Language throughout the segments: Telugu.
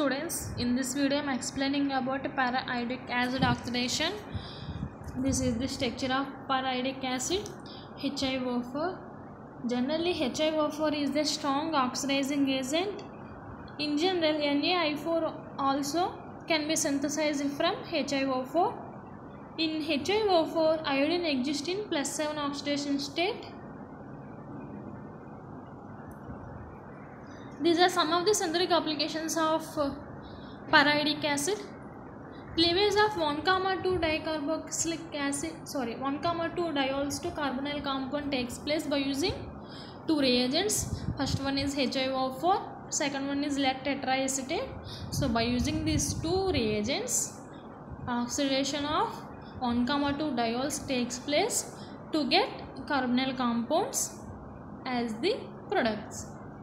students in this video i'm explaining about para-iodic acid oxidation this is the structure of para-iodic acid HiO4 generally HiO4 is the strong oxidizing agent in general NaI4 also can be synthesized from HiO4 in HiO4 iodine exists in plus 7 oxidation state These are some of the synthetic applications of uh, para-iodic acid. Cleavage of 1 comma 2 dicarboxylic acid, sorry, 1 comma 2 diols to carbonyl compound takes place by using two reagents. First one is HiO4, second one is lead tetraacetate. So by using these two reagents, oxidation of 1 comma 2 diols takes place to get carbonyl compounds as the products.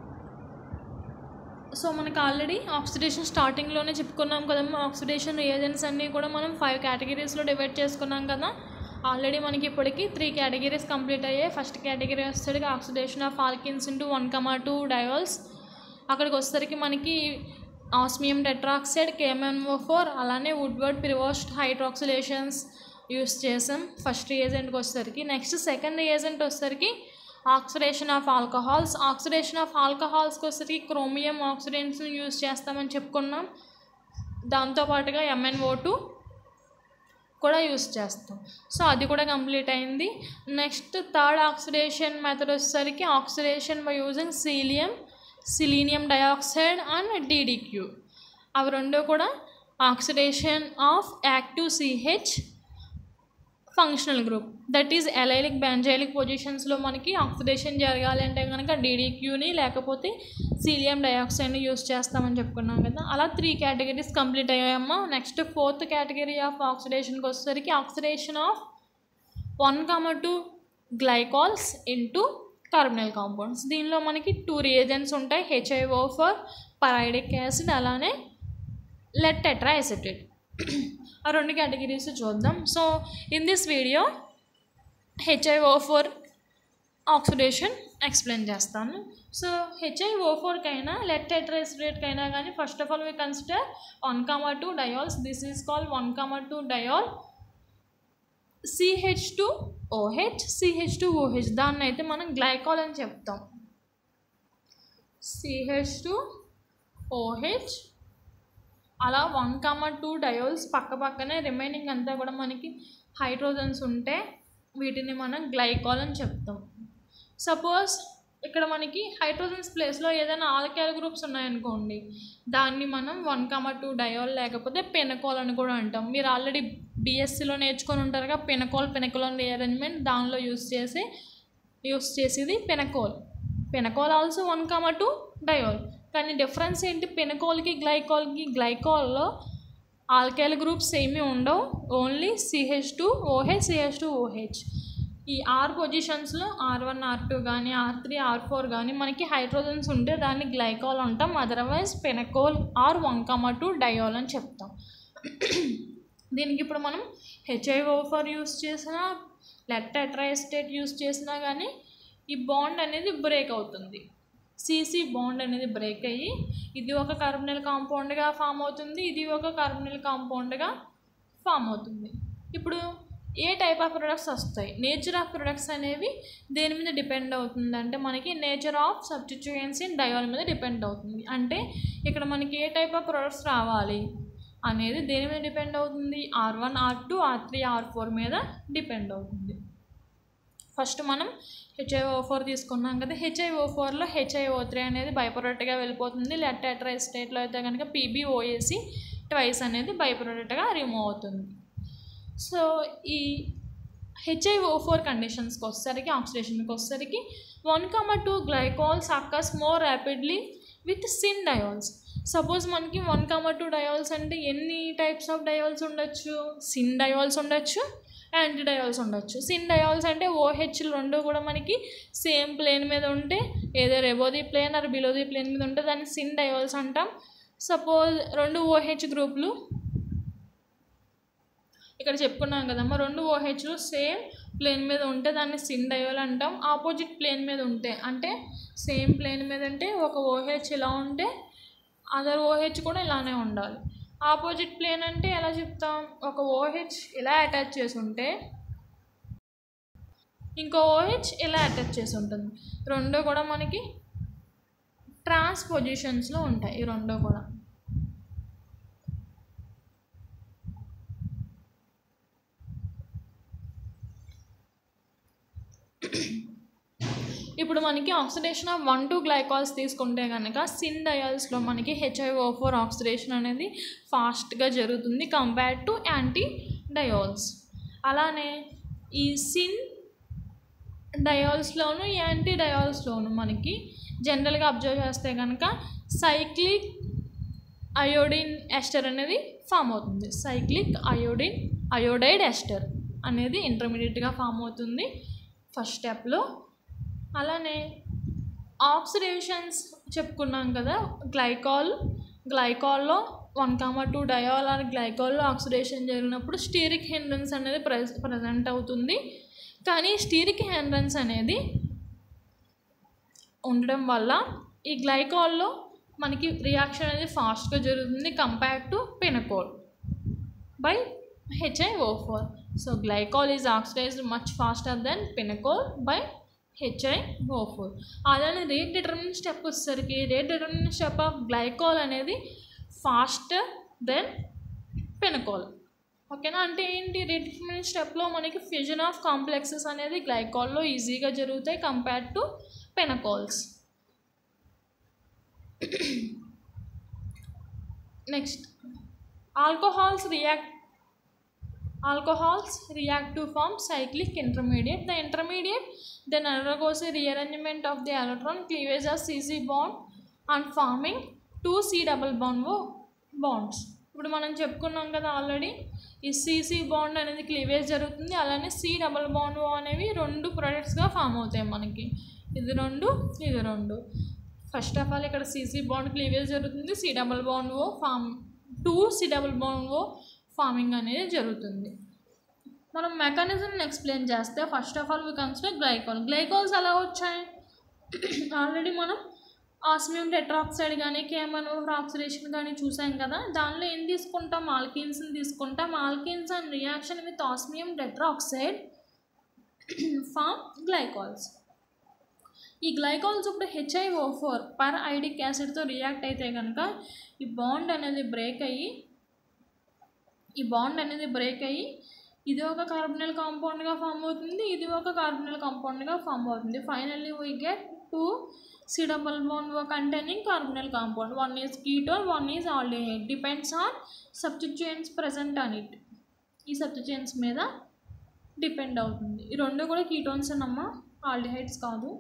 So మనకు ఆల్రెడీ ఆక్సిడేషన్ స్టార్టింగ్లోనే చెప్పుకున్నాం కదమ్మా ఆక్సిడేషన్ రియేజెంట్స్ అన్నీ కూడా మనం ఫైవ్ కేటగిరీస్లో డివైడ్ చేసుకున్నాం కదా ఆల్రెడీ మనకి ఇప్పటికి త్రీ కేటగిరీస్ కంప్లీట్ అయ్యాయి ఫస్ట్ కేటగిరీ వచ్చేసరికి oxidation of alkenes into one comma two diols అక్కడికి వచ్చేసరికి మనకి ఆస్మియం టెట్రాక్సైడ్ కేఎంఎన్ఓ ఫోర్ అలానే వుడ్వర్డ్ పిరివోస్ట్ హైడ్రాక్సిలేషన్స్ యూస్ చేసాం ఫస్ట్ రియేజెంట్కి వచ్చేసరికి నెక్స్ట్ సెకండ్ రియేజెంట్ వచ్చేసరికి oxidation of alcohols oxidation of ఆల్కహాల్స్కి వచ్చేసరికి క్రోమియం ఆక్సిడెంట్స్ని యూజ్ చేస్తామని చెప్పుకున్నాం దాంతోపాటుగా ఎంఎన్ఓ టూ కూడా యూస్ చేస్తాం సో అది కూడా కంప్లీట్ అయింది నెక్స్ట్ థర్డ్ ఆక్సిడేషన్ మెథడ్ వచ్చేసరికి oxidation by using సీలియం selenium dioxide and DDQ అవి రెండు కూడా oxidation of active CH functional group that is allylic benzylic పొజిషన్స్లో మనకి ఆక్సిడేషన్ జరగాలి అంటే కనుక డీడీక్యూని లేకపోతే సీలియం డయాక్సైడ్ని యూస్ చేస్తామని చెప్పుకున్నాం కదా అలా త్రీ కేటగిరీస్ కంప్లీట్ అయ్యాయమ్మా నెక్స్ట్ ఫోర్త్ కేటగిరీ ఆఫ్ ఆక్సిడేషన్కి వచ్చేసరికి oxidation of one comma two glycols into carbonyl compounds దీనిలో మనకి టూ రియేజెంట్స్ ఉంటాయి హెచ్ఐఓ ఫర్ పరైడిక్ యాసిడ్ అలానే లెడ్ టెట్రా ఎసిటేట్ ఆ రెండు కేటగిరీస్ చూద్దాం so in this video HIO four oxidation explain చేస్తాను సో హెచ్ఐఓ ఫోర్కైనా లెట్ టెట్రాసిడేట్కైనా కానీ first of all we consider one comma two diols this is call one comma two diol CH two OH CH two OH దాన్ని అయితే మనం గ్లైకాల్ అని చెప్తాం సిహెచ్ టు ఓహెచ్ అలా వన్ కామా టూ డయోల్స్ పక్క పక్కనే రిమైనింగ్ అంతా కూడా మనకి హైడ్రోజన్స్ ఉంటే వీటిని మనం గ్లైకాల్ అని చెప్తాం సపోజ్ ఇక్కడ మనకి హైడ్రోజన్స్ ప్లేస్లో ఏదైనా ఆల్కైల్ గ్రూప్స్ ఉన్నాయనుకోండి దాన్ని మనం వన్ కామా టూ డయోల్ లేకపోతే పెనకోల్ అని కూడా అంటాం మీరు ఆల్రెడీ బీఎస్సీలో నేర్చుకొని ఉంటారుగా పెనకోల్ పెనకోల్ రీఅరేంజ్మెంట్ దానిలో యూస్ చేసి యూస్ చేసేది pinacol pinacol also one comma two diol కానీ డిఫరెన్స్ ఏంటి పెనకోల్కి గ్లైకాల్కి గ్లైకాల్లో ఆల్కైల్ గ్రూప్స్ ఏమీ ఉండవు only CH two OH CH two OH ఈ ఆర్ పొజిషన్స్లో ఆర్ వన్ ఆర్ టూ కానీ ఆర్ త్రీ ఆర్ ఫోర్ కానీ మనకి హైడ్రోజన్స్ ఉంటే దాన్ని గ్లైకాల్ అంటాం otherwise pinacol R one comma two diol అని చెప్తాం దీనికి ఇప్పుడు మనం హెచ్ఐఓ ఫోర్ యూస్ చేసినా లెట్ టెట్రాఎస్టేట్ యూస్ చేసినా కానీ ఈ బాండ్ అనేది బ్రేక్ అవుతుంది సీసీ బాండ్ అనేది బ్రేక్ అయ్యి ఇది ఒక కార్బనల్ కాంపౌండ్గా ఫామ్ అవుతుంది ఇది ఒక కార్బనల్ కాంపౌండ్గా ఫామ్ అవుతుంది ఇప్పుడు ఏ టైప్ ఆఫ్ ప్రొడక్ట్స్ వస్తాయి నేచర్ ఆఫ్ ప్రొడక్ట్స్ అనేవి దేని మీద డిపెండ్ అవుతుంది అంటే మనకి nature of substituents in diol మీద డిపెండ్ అవుతుంది అంటే ఇక్కడ మనకి ఏ టైప్ ఆఫ్ ప్రొడక్ట్స్ రావాలి అనేది దేని మీద డిపెండ్ అవుతుంది R one R two R three R four మీద డిపెండ్ అవుతుంది ఫస్ట్ మనం హెచ్ఐఓ ఫోర్ తీసుకున్నాం కదా హెచ్ఐఓ ఫోర్లో హెచ్ఐఓ త్రీ అనేది బైప్రొడక్ట్గా వెళ్ళిపోతుంది లెట్ టెట్రా స్టేట్లో అయితే కనుక పీబీఓఏసి ట్వైస్ అనేది బైప్రొడక్ట్గా రిమూవ్ అవుతుంది సో ఈ హెచ్ఐఓ ఫోర్ కండిషన్స్కి వచ్చేసరికి ఆక్సిడేషన్కి వచ్చేసరికి one comma two glycols occurs more rapidly with syn diols suppose మనకి వన్ కమ టూ డయోల్స్ అంటే ఎన్ని టైప్స్ ఆఫ్ డయోల్స్ ఉండొచ్చు సిన్ డయోల్స్ ఉండొచ్చు యాంటీ డయోల్స్ ఉండొచ్చు సిన్ డయోల్స్ అంటే ఓహెచ్ రెండు కూడా మనకి సేమ్ ప్లేన్ మీద ఉంటే ఏదో above the plane or below the plane మీద ఉంటే దాన్ని సిన్ డయోల్స్ అంటాం సపోజ్ రెండు ఓహెచ్ గ్రూపులు ఇక్కడ చెప్పుకున్నాం కదమ్మా రెండు ఓహెచ్లు సేమ్ ప్లేన్ మీద ఉంటే దాన్ని సిన్ డయోల్ అంటాం ఆపోజిట్ ప్లేన్ మీద ఉంటే అంటే సేమ్ ప్లేన్ మీద అంటే ఒక ఓహెచ్ ఇలా ఉంటే అదర్ ఓహెచ్ కూడా ఇలానే ఉండాలి ఆపోజిట్ ప్లేన్ అంటే ఎలా చెప్తాం ఒక ఓహెచ్ ఇలా అటాచ్ చేసి ఉంటే ఇంకో ఓహెచ్ ఇలా అటాచ్ చేసి ఉంటుంది రెండు కూడా మనకి ట్రాన్స్ పొజిషన్స్లో ఉంటాయి ఈ రెండు కూడా ఇప్పుడు మనకి oxidation of one two glycols తీసుకుంటే కనుక సిన్ డయాల్స్లో మనకి హెచ్ఐఓ ఫోర్ ఆక్సిడేషన్ అనేది ఫాస్ట్గా జరుగుతుంది కంపేర్డ్ టు యాంటీ డయాల్స్ అలానే ఈ సిన్ డయాల్స్లోను యాంటీ డయాల్స్లోను మనకి జనరల్గా అబ్జర్వ్ చేస్తే కనుక సైక్లిక్ అయోడిన్ ఎస్టర్ అనేది ఫామ్ అవుతుంది సైక్లిక్ అయోడిన్ అయోడైడ్ ఎస్టర్ అనేది ఇంటర్మీడియట్గా ఫామ్ అవుతుంది ఫస్ట్ స్టెప్లో అలానే ఆక్సిడేషన్స్ చెప్పుకున్నాం కదా గ్లైకాల్ గ్లైకాల్లో one comma two diol or గ్లైకాల్లో ఆక్సిడేషన్ జరిగినప్పుడు స్టీరిక్ హెండ్రన్స్ అనేది ప్రె ప్రజెంట్ అవుతుంది కానీ స్టీరిక్ హెండ్రన్స్ అనేది ఉండడం వల్ల ఈ గ్లైకాల్లో మనకి రియాక్షన్ అనేది ఫాస్ట్గా జరుగుతుంది compared to pinacol by HIO four so glycol is oxidized much faster then pinacol by HIO four అలానే రేట్ డిటర్మిన్ స్టెప్ వచ్చేసరికి rate determine step of glycol అనేది ఫాస్టర్ దెన్ పెనకోల్ ఓకేనా అంటే ఏంటి రేట్ డిటర్మిన్ స్టెప్లో మనకి ఫ్యూజన్ ఆఫ్ కాంప్లెక్సెస్ అనేది గ్లైకాల్లో ఈజీగా జరుగుతాయి compared to pinacols next alcohols react alcohols react to form cyclic intermediate the intermediate then undergoes a rearrangement of the electron cleavage of cc bond and forming two c double bond wo- bonds ఇప్పుడు మనం చెప్పుకున్నాం కదా ఆల్రెడీ ఈ సిసి బాండ్ అనేది క్లీవేజ్ జరుగుతుంది అలానే సి డబల్ బాండ్ అనేవి రెండు ప్రొడక్ట్స్గా ఫామ్ అవుతాయి మనకి ఇది రెండు ఇది రెండు ఫస్ట్ ఆఫ్ ఆల్ ఇక్కడ సిసి బాండ్ క్లీవేజ్ జరుగుతుంది C double bond O form two C double bond O forming అనేది జరుగుతుంది మనం మెకానిజంని ఎక్స్ప్లెయిన్ చేస్తే first of all we consider glycol glycols ఎలా వచ్చాయి ఆల్రెడీ మనం ఆస్మియం టెట్రాక్సైడ్ కానీ కేమన్ ఆక్సిడేషన్ కానీ చూసాం కదా దానిలో ఏం తీసుకుంటాం ఆల్కిన్స్ని తీసుకుంటాం alkenes and reaction with osmium tetroxide form glycols ఈ గ్లైకాల్స్ ఇప్పుడు హెచ్ఐఓ ఫోర్ పర్ ఐడిక్ యాసిడ్తో రియాక్ట్ అయితే కనుక ఈ బాండ్ అనేది బ్రేక్ అయ్యి ఈ బాండ్ అనేది బ్రేక్ అయ్యి ఇది ఒక కార్బనల్ కాంపౌండ్గా ఫామ్ అవుతుంది ఇది ఒక కార్బనల్ కాంపౌండ్గా ఫామ్ అవుతుంది finally we get two C double bond containing carbonyl compound one is ketone one is aldehyde depends on substituents present on it ఈ సబ్స్టిట్యూయెంట్స్ మీద డిపెండ్ అవుతుంది ఈ రెండు కూడా కీటోన్స్ అన్నమ్మా ఆల్డిహైడ్స్ కాదు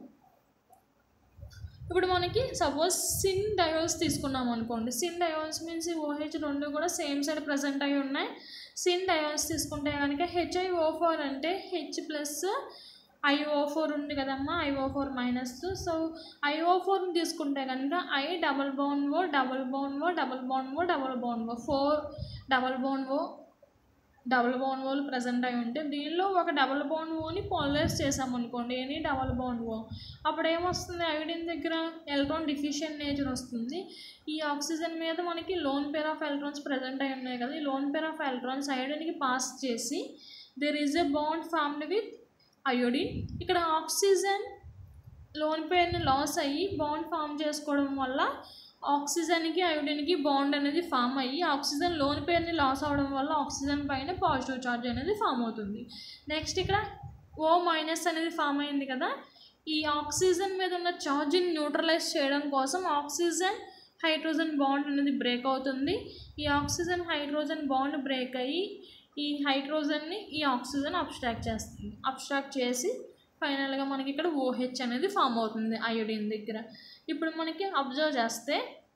ఇప్పుడు మనకి సపోజ్ సిన్ డయోల్స్ తీసుకున్నాం అనుకోండి సిన్ డయోల్స్ మీన్స్ ఓహెచ్ రెండు కూడా సేమ్ సైడ్ ప్రజెంట్ అయి ఉన్నాయి సిన్ డయోల్స్ తీసుకుంటే కనుక హెచ్ఐఓ ఫోర్ అంటే హెచ్ ప్లస్ ఐఓ ఫోర్ ఉంది కదమ్మా I O four minus so I O ఫోర్ని తీసుకుంటే కనుక I double bond O double bond O double bond O double bond O four double bond O double bond ఓలు ప్రజెంట్ అయి ఉంటే దీనిలో ఒక డబుల్ బౌండ్ ఓని పాలరైజ్ చేసామనుకోండి ఎనీ డబుల్ బౌండ్ ఓ అప్పుడు ఏమొస్తుంది ఐడిన్ దగ్గర ఎలక్ట్రాన్ డిఫిషియెంట్ నేచర్ వస్తుంది ఈ ఆక్సిజన్ మీద మనకి lone pair of electrons present అయి ఉన్నాయి కదా ఈ లోన్ పేర్ ఆఫ్ ఎలక్ట్రాన్స్ ఐడిన్కి పాస్ చేసి there is a bond formed with iodine ఇక్కడ ఆక్సిజన్ లోన్ పేర్ని లాస్ అయ్యి బాండ్ ఫామ్ చేసుకోవడం వల్ల ఆక్సిజన్కి అయోడిన్కి బాండ్ అనేది ఫామ్ అయ్యి ఆక్సిజన్ లోన్ పేర్ని లాస్ అవడం వల్ల ఆక్సిజన్ పైన పాజిటివ్ ఛార్జ్ అనేది ఫామ్ అవుతుంది నెక్స్ట్ ఇక్కడ ఓ మైనస్ అనేది ఫామ్ అయింది కదా ఈ ఆక్సిజన్ మీద ఉన్న ఛార్జ్ని న్యూట్రలైజ్ చేయడం కోసం ఆక్సిజన్ హైడ్రోజన్ బాండ్ అనేది బ్రేక్ అవుతుంది ఈ ఆక్సిజన్ హైడ్రోజన్ బాండ్ బ్రేక్ అయ్యి ఈ హైడ్రోజన్ని ఈ ఆక్సిజన్ అబ్స్ట్రాక్ట్ చేస్తుంది అబ్స్ట్రాక్ట్ చేసి ఫైనల్గా మనకి ఇక్కడ ఓహెచ్ అనేది ఫామ్ అవుతుంది అయోడిన్ దగ్గర ఇప్పుడు మనకి అబ్జర్వ్ చేస్తే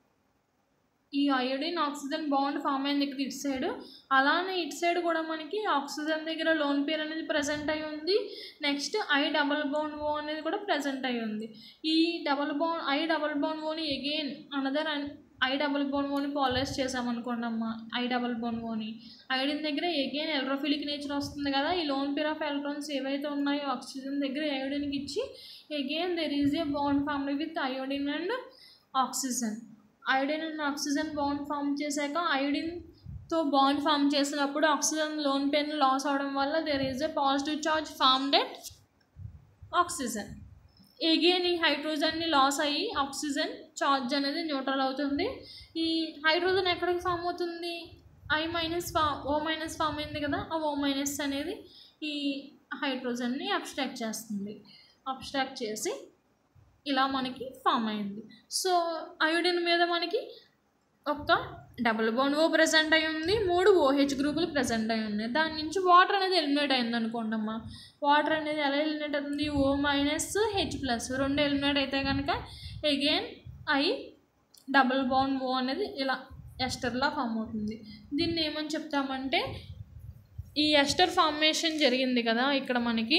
ఈ అయోడిన్ ఆక్సిజన్ బాండ్ ఫామ్ అయింది ఇక్కడ ఇటు సైడ్ అలానే ఇటు సైడ్ కూడా మనకి ఆక్సిజన్ దగ్గర లోన్ పేర్ అనేది ప్రజెంట్ అయి ఉంది next I double bond O అనేది కూడా ప్రజెంట్ అయి ఉంది ఈ double bond I double bond ఓని again another I double bond ఓని పాలరైజ్ చేసామనుకోండి అమ్మ ఐ డబల్ బోన్ ఓని ఐడిన్ దగ్గర ఎగైన్ ఎలక్ట్రోఫిలిక్ నేచర్ వస్తుంది కదా ఈ లోన్ పేర్ ఆఫ్ ఎలక్ట్రాన్స్ ఏవైతే ఉన్నాయో ఆక్సిజన్ దగ్గర అయోడిన్కి ఇచ్చి again there is a bond formed with iodine and oxygen iodine and oxygen bond form చేశాక అయోడిన్తో బాండ్ ఫామ్ చేసినప్పుడు ఆక్సిజన్ లోన్ పెయిన్ లాస్ అవడం వల్ల there is a positive charge formed that oxygen again ఈ హైడ్రోజన్ని లాస్ అయ్యి ఆక్సిజన్ చార్జ్ అనేది న్యూట్రల్ అవుతుంది ఈ హైడ్రోజన్ ఎక్కడికి ఫామ్ అవుతుంది ఐ మైనస్ ఫా ఓ మైనస్ ఫామ్ అయింది కదా ఆ ఓ మైనస్ అనేది ఈ హైడ్రోజన్ని అబ్స్ట్రాక్ట్ చేస్తుంది అబ్స్ట్రాక్ట్ చేసి ఇలా మనకి ఫామ్ అయింది సో అయోడిన్ మీద మనకి ఒక్క డబుల్ బాండ్ ఓ ప్రజెంట్ అయి ఉంది మూడు ఓహెచ్ గ్రూపులు ప్రజెంట్ అయి ఉన్నాయి దాని నుంచి వాటర్ అనేది ఎలిమినేట్ అయింది అనుకోండి అమ్మా వాటర్ అనేది ఎలా ఎలిమినేట్ అవుతుంది ఓ మైనస్ హెచ్ ప్లస్ రెండు ఎలిమినేట్ అయితే కనుక again I double bond O అనేది ఇలా ఎస్టర్లా ఫామ్ అవుతుంది దీన్ని ఏమని చెప్తామంటే ఈ ఎస్టర్ ఫార్మేషన్ జరిగింది కదా ఇక్కడ మనకి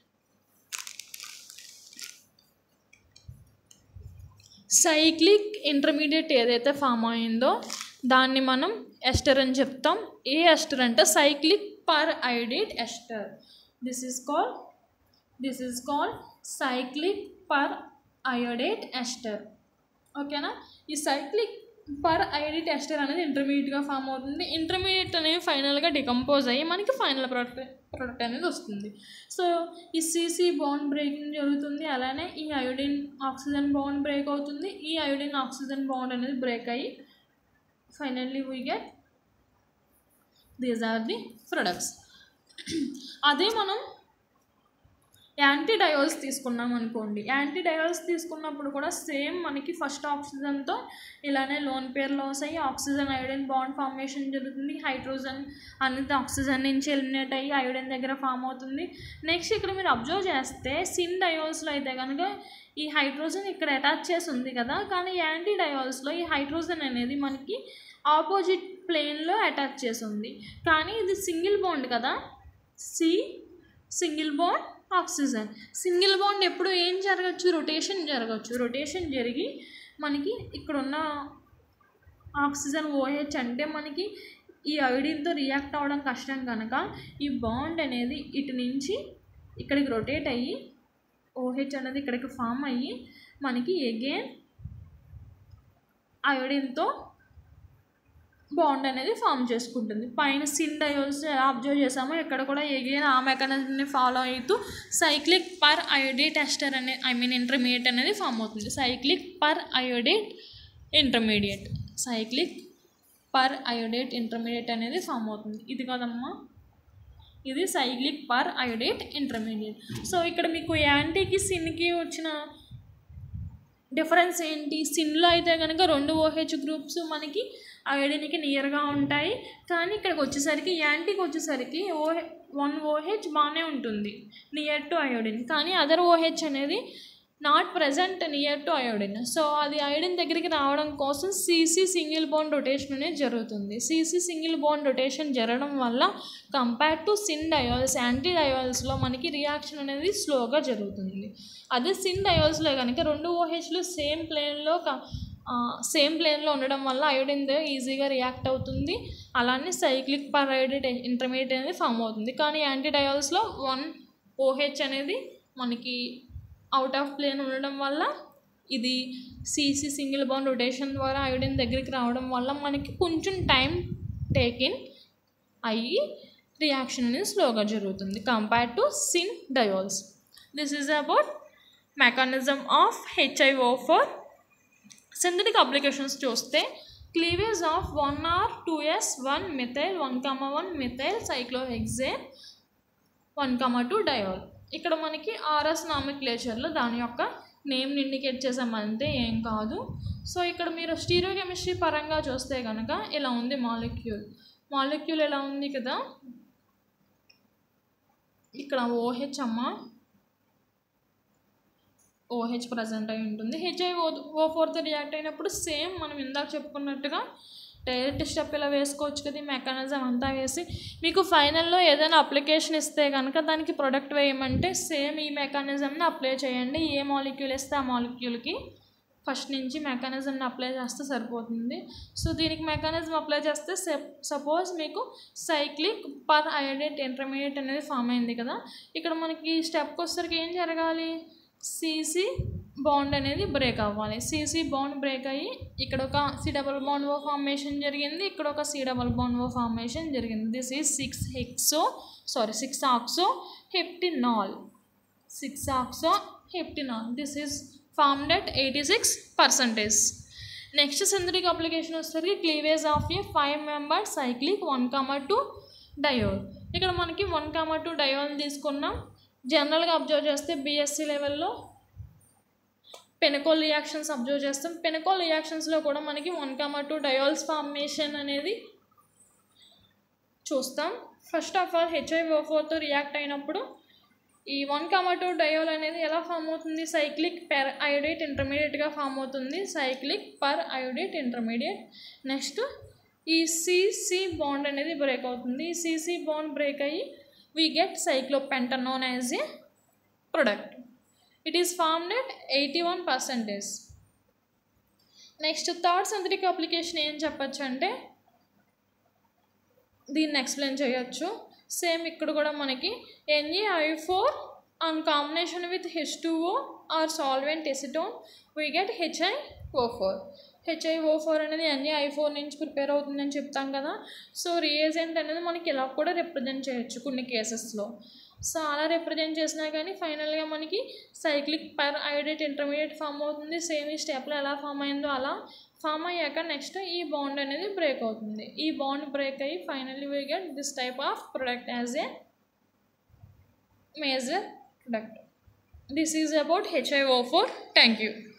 సైక్లిక్ ఇంటర్మీడియట్ ఏదైతే ఫామ్ అయిందో దాన్ని మనం ఎస్టర్ అని చెప్తాం ఏ ఎస్టర్ అంటే cyclic periodate ester this is call this is call cyclic periodate ester ఓకేనా ఈ సైక్లిక్ పర్ ఐడేట్ ఎస్టర్ అనేది ఇంటర్మీడియట్గా ఫామ్ అవుతుంది ఇంటర్మీడియట్ అనేవి ఫైనల్గా డికంపోజ్ అయ్యి మనకి ఫైనల్ ప్రోడక్ట్ ప్రోడక్ట్ అనేది వస్తుంది సో ఈ సిసి బాండ్ బ్రేకింగ్ జరుగుతుంది అలానే ఈ అయోడిన్ ఆక్సిజన్ బాండ్ బ్రేక్ అవుతుంది ఈ అయోడిన్ ఆక్సిజన్ బాండ్ అనేది బ్రేక్ అయ్యి finally we get these are the products అదే మనం యాంటీ డయోల్స్ తీసుకున్నాం అనుకోండి యాంటీ డయోల్స్ తీసుకున్నప్పుడు కూడా సేమ్ మనకి ఫస్ట్ ఆక్సిజన్తో ఇలానే లోన్ పేర్ లాస్ అయ్యి ఆక్సిజన్ అయోడిన్ బాండ్ ఫార్మేషన్ జరుగుతుంది హైడ్రోజన్ అనేది ఆక్సిజన్ నుంచి ఎలిమినేట్ అయ్యి అయోడిన్ దగ్గర ఫామ్ అవుతుంది నెక్స్ట్ ఇక్కడ మీరు అబ్జర్వ్ చేస్తే సిన్ డయోల్స్లో అయితే కనుక ఈ హైడ్రోజన్ ఇక్కడ అటాచ్ చేసి ఉంది కదా కానీ యాంటీ డయోల్స్లో ఈ హైడ్రోజన్ అనేది మనకి ఆపోజిట్ ప్లేన్లో అటాచ్ చేసి ఉంది కానీ ఇది సింగిల్ బాండ్ కదా C single bond oxygen single bond ఎప్పుడు ఏం జరగచ్చు రొటేషన్ జరగచ్చు రొటేషన్ జరిగి మనకి ఇక్కడ ఉన్న ఆక్సిజన్ ఓహెచ్ అంటే మనకి ఈ ఐడిన్తో రియాక్ట్ అవ్వడం కష్టం కనుక ఈ బాండ్ అనేది ఇటు నుంచి ఇక్కడికి రొటేట్ అయ్యి ఓహెచ్ అనేది ఇక్కడికి ఫామ్ అయ్యి మనకి ఎగైన్ అయోడిన్తో బాండ్ అనేది ఫామ్ చేసుకుంటుంది పైన సిన్ డయోల్స్ ఎలా అబ్జర్వ్ చేసామో ఇక్కడ కూడా ఎగైన్ ఆ మెకానిజంని ఫాలో అవుతూ సైక్లిక్ పర్ అయోడేట్ ఎస్టర్ అనే ఐ మీన్ ఇంటర్మీడియట్ అనేది ఫామ్ అవుతుంది cyclic periodate intermediate cyclic periodate intermediate అనేది ఫామ్ అవుతుంది ఇది కదమ్మా ఇది cyclic periodate intermediate so ఇక్కడ మీకు యాంటీకి సిన్కి వచ్చిన డిఫరెన్స్ ఏంటి సిన్లో అయితే కనుక రెండు ఓహెచ్ గ్రూప్స్ మనకి అయోడిన్కి నియర్గా ఉంటాయి కానీ ఇక్కడికి వచ్చేసరికి యాంటీకి వచ్చేసరికి ఓహె వన్ ఓహెచ్ బాగానే ఉంటుంది నియర్ టు అయోడిన్ కానీ అదర్ ఓహెచ్ అనేది not present near to iodine so అది అయోడిన్ దగ్గరికి రావడం కోసం సీసీ సింగిల్ బోన్ రొటేషన్ అనేది జరుగుతుంది సీసీ సింగిల్ బోన్ రొటేషన్ జరగడం వల్ల compare to syn diols anti డయోల్స్లో మనకి రియాక్షన్ అనేది స్లోగా జరుగుతుంది అదే సిన్ డయోల్స్లో కనుక రెండు ఓహెచ్లు సేమ్ ప్లేన్లో సేమ్ ప్లేన్లో ఉండడం వల్ల అయోడిన్ ఈజీగా రియాక్ట్ అవుతుంది అలానే సైక్లిక్ పర్ అయోడేట్ ఇంటర్మీడియట్ అనేది ఫామ్ అవుతుంది కానీ యాంటీ డయోల్స్లో వన్ ఓహెచ్ అనేది మనకి అవుట్ ఆఫ్ ప్లేన్ ఉండడం వల్ల ఇది సీసీ సింగిల్ బాండ్ రొటేషన్ ద్వారా అయోడిన్ దగ్గరికి రావడం వల్ల మనకి కొంచెం టైం టేకిన్ అయ్యి రియాక్షన్ అనేది స్లోగా జరుగుతుంది compare to syn diols this is about mechanism of H I O for synthetic applications చూస్తే cleavage of one R two S one methyl one comma one methyl cyclohexane one comma two diol ఇక్కడ మనకి ఆర్ఎస్ నామిక్లేచర్లో దాని యొక్క నేమ్ని ఇండికేట్ చేసామంతే ఏం కాదు సో ఇక్కడ మీరు స్టీరియోకెమిస్ట్రీ పరంగా చూస్తే కనుక ఇలా ఉంది మాలిక్యూల్ మాలిక్యూల్ ఎలా ఉంది కదా ఇక్కడ ఓహెచ్ అమ్మ ఓహెచ్ ప్రజెంట్ అయి ఉంటుంది హెచ్ఐ ఓ ఓ ఫోర్తో రియాక్ట్ అయినప్పుడు సేమ్ మనం ఇందాక చెప్పుకున్నట్టుగా డైరెక్ట్ స్టెప్ ఇలా వేసుకోవచ్చు కదా ఈ మెకానిజం అంతా వేసి మీకు ఫైనల్లో ఏదైనా అప్లికేషన్ ఇస్తే కనుక దానికి ప్రొడక్ట్ వేయమంటే సేమ్ ఈ మెకానిజంని అప్లై చేయండి ఏ మాలిక్యూల్ ఇస్తే ఆ మాలిక్యూల్కి ఫస్ట్ నుంచి మెకానిజంని అప్లై చేస్తే సరిపోతుంది సో దీనికి మెకానిజం అప్లై చేస్తే సపోజ్ మీకు సైక్లిక్ పర్ అయోడేట్ ఇంటర్మీడియట్ అనేది ఫామ్ అయింది కదా ఇక్కడ మనకి స్టెప్కి వచ్చేసరికి ఏం జరగాలి సిసి బాండ్ అనేది బ్రేక్ అవ్వాలి సిసి బాండ్ బ్రేక్ అయ్యి ఇక్కడ ఒక C double bond O formation జరిగింది ఇక్కడ ఒక C double bond O formation జరిగింది this is six hexo sorry six oxo heptanal six oxo heptanal this is formed at eighty six percentage next synthetic application వచ్చేసరికి cleavage of a five member cyclic one comma two diol ఇక్కడ మనకి వన్ కామర్ టు డయోల్ తీసుకున్నాం జనరల్గా అబ్జర్వ్ చేస్తే బీఎస్సీ లెవెల్లో పెనకోల్ రియాక్షన్స్ అబ్జర్వ్ చేస్తాం పెనకోల్ రియాక్షన్స్లో కూడా మనకి one comma two diols formation అనేది చూస్తాం ఫస్ట్ ఆఫ్ ఆల్ హెచ్ఐఓ ఫోర్తో రియాక్ట్ అయినప్పుడు ఈ వన్ కామా టూ డయోల్ అనేది ఎలా ఫామ్ అవుతుంది సైక్లిక్ పెర్ అయోడేట్ ఇంటర్మీడియట్గా ఫామ్ అవుతుంది cyclic periodate intermediate next ఈ సిసి బాండ్ అనేది బ్రేక్ అవుతుంది ఈ సిసి బాండ్ బ్రేక్ అయ్యి we get cyclopentanone as a product it is formed at eighty one percentage next third synthetic application ఏం చెప్పచ్చు అంటే దీన్ని ఎక్స్ప్లెయిన్ చేయొచ్చు సేమ్ ఇక్కడ కూడా మనకి N A I four on combination with H two O or solvent acetone we get H I O four H I O four అనేది ఎన్ఏఐ ఫోర్ నుంచి ప్రిపేర్ అవుతుందని చెప్తాం కదా సో రియేజెంట్ అనేది మనకి ఇలా కూడా రిప్రజెంట్ చేయొచ్చు కొన్ని కేసెస్లో సో అలా రిప్రజెంట్ చేసినా కానీ ఫైనల్గా మనకి cyclic periodate intermediate form అవుతుంది సేమ్ ఈ స్టెప్లో ఎలా ఫామ్ అయిందో అలా ఫామ్ అయ్యాక నెక్స్ట్ ఈ బాండ్ అనేది బ్రేక్ అవుతుంది ఈ బాండ్ బ్రేక్ అయ్యి finally we get this type of product as a major product this is about H I O four thank you